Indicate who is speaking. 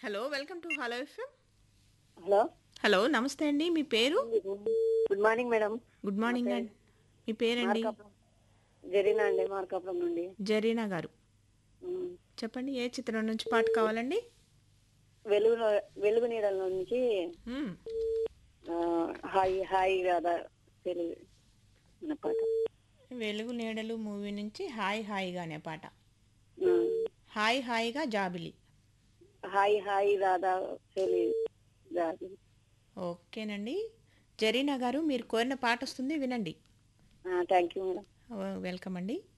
Speaker 1: Hello welcome to hello FM
Speaker 2: hello
Speaker 1: hello నమస్తే అండి మీ పేరు
Speaker 2: good morning madam
Speaker 1: good morning అండి మీ పేరండి
Speaker 2: మార్కాపురం జరీనా అండి మార్కాపురం నుండి
Speaker 1: జరీనా గారు
Speaker 2: ఉమ్.
Speaker 1: చెప్పండి ఏ చిత్రం నుంచి పాట కావాలండి
Speaker 2: వెలుగు వెలుగు నీడల నుంచి
Speaker 1: మ్మ్.
Speaker 2: ఆ, హాయ్ హాయ్ రాధా తెలుగు అన్న పాట
Speaker 1: వెలుగు నీడలు మూవీ నుంచి హాయ్ హాయిగా అనే పాట
Speaker 2: ఉమ్.
Speaker 1: హాయ్ హాయిగా జాబిలి
Speaker 2: హాయ్ హాయ్ రాధా తెలుగు రాధా.
Speaker 1: ఓకేనండి జరీనా గారు మీరు కోరిన పాట వస్తుంది వినండి
Speaker 2: ఆ, థ్యాంక్ యూ మేడం
Speaker 1: వెల్కమ్ అండి